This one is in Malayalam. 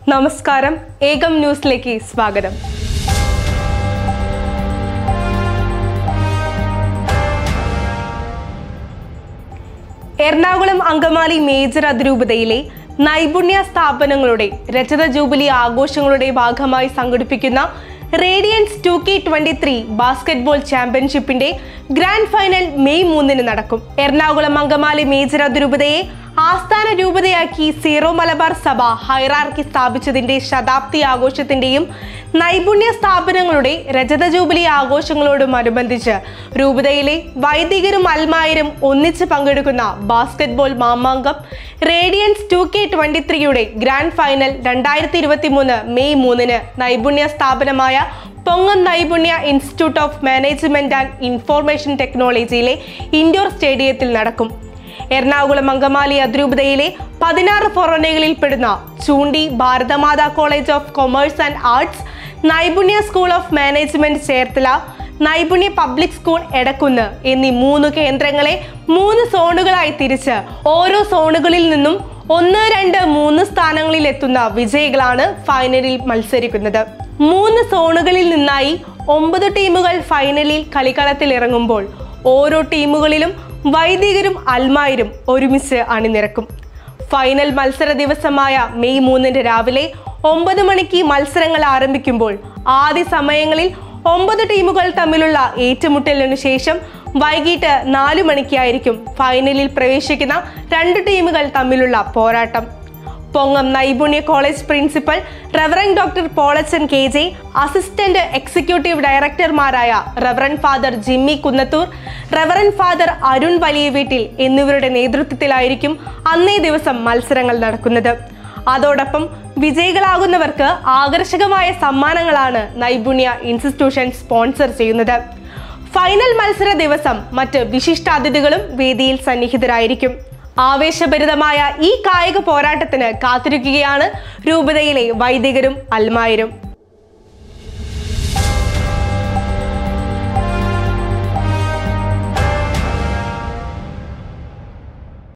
നമസ്കാരം ഏകം ന്യൂസിലേക്ക് സ്വാഗതം എറണാകുളം അങ്കമാലി മേജർ അതിരൂപതയിലെ നൈപുണ്യ സ്ഥാപനങ്ങളുടെ രജത ജൂബിലി ആഘോഷങ്ങളുടെ ഭാഗമായി സംഘടിപ്പിക്കുന്ന radiance two K twenty three basketball ചാമ്പ്യൻഷിപ്പിന്റെ ഗ്രാൻഡ് ഫൈനൽ മെയ് മൂന്നിന് നടക്കും എറണാകുളം അങ്കമാലി മേജർ അതിരൂപതയെ ആസ്ഥാന രൂപതയാക്കി സീറോ മലബാർ സഭ ഹൈറാർക്കി സ്ഥാപിച്ചതിന്റെ ശതാബ്ദി ആഘോഷത്തിന്റെയും നൈപുണ്യ സ്ഥാപനങ്ങളുടെ രജത ജൂബിലി ആഘോഷങ്ങളോടുമനുബന്ധിച്ച് രൂപതയിലെ വൈദികരും അൽമായരും ഒന്നിച്ച് പങ്കെടുക്കുന്ന ബാസ്കറ്റ്ബോൾ മാമാങ്കം റേഡിയൻസ് ടു കെ ട്വന്റി ത്രീയുടെ ഗ്രാൻഡ് ഫൈനൽ രണ്ടായിരത്തി ഇരുപത്തി മൂന്ന് മെയ് മൂന്നിന് നൈപുണ്യ സ്ഥാപനമായ Pongam Naipunnya institute of management and information ടെക്നോളജിയിലെ ഇൻഡോർ സ്റ്റേഡിയത്തിൽ നടക്കും എറണാകുളം അങ്കമാലി അതിരൂപതയിലെ പതിനാറ് ഫൊറോനകളിൽ പെടുന്ന Choondy Bharata Mata college of commerce and arts Naipunnya school of management Cherthala Naipunnya public school എടക്കുന്ന് എന്നീ മൂന്ന് കേന്ദ്രങ്ങളെ മൂന്ന് സോണുകളായി തിരിച്ച് ഓരോ സോണുകളിൽ നിന്നും ഒന്ന് രണ്ട് മൂന്ന് സ്ഥാനങ്ങളിൽ എത്തുന്ന വിജയികളാണ് ഫൈനലിൽ മത്സരിക്കുന്നത് മൂന്ന് സോണുകളിൽ നിന്നായി ഒമ്പത് ടീമുകൾ ഫൈനലിൽ കളിക്കളത്തിൽ ഇറങ്ങുമ്പോൾ ഓരോ ടീമുകളിലും വൈദികരും അൽമായരും ഒരുമിച്ച് അണിനിരക്കും ഫൈനൽ മത്സര ദിവസമായ മെയ് മൂന്നിന് രാവിലെ ഒമ്പത് മണിക്ക് മത്സരങ്ങൾ ആരംഭിക്കുമ്പോൾ ആദ്യ സമയങ്ങളിൽ ഒമ്പത് ടീമുകൾ തമ്മിലുള്ള ഏറ്റുമുട്ടലിനു ശേഷം വൈകിട്ട് നാലു മണിക്കായിരിക്കും ഫൈനലിൽ പ്രവേശിക്കുന്ന രണ്ട് ടീമുകൾ തമ്മിലുള്ള പോരാട്ടം Pongam Naipunnya college principal reverend doctor Polachan K J assistant executive ഡയറക്ടർമാരായ reverend father Jimmy Kunnathur reverend father Arun Valiya Veettil എന്നിവരുടെ നേതൃത്വത്തിലായിരിക്കും അന്നേ ദിവസം മത്സരങ്ങൾ നടക്കുന്നത് അതോടൊപ്പം വിജയികളാകുന്നവർക്ക് ആകർഷകമായ സമ്മാനങ്ങളാണ് നൈപുണ്യ ഇൻസ്റ്റിറ്റ്യൂഷൻ സ്പോൺസർ ചെയ്യുന്നത് ഫൈനൽ മത്സര ദിവസം മറ്റ് വിശിഷ്ടാതിഥികളും വേദിയിൽ സന്നിഹിതരായിരിക്കും ആവേശഭരിതമായ ഈ കായിക പോരാട്ടത്തിന് കാത്തിരിക്കുകയാണ് രൂപതയിലെ വൈദികരും അൽമായരും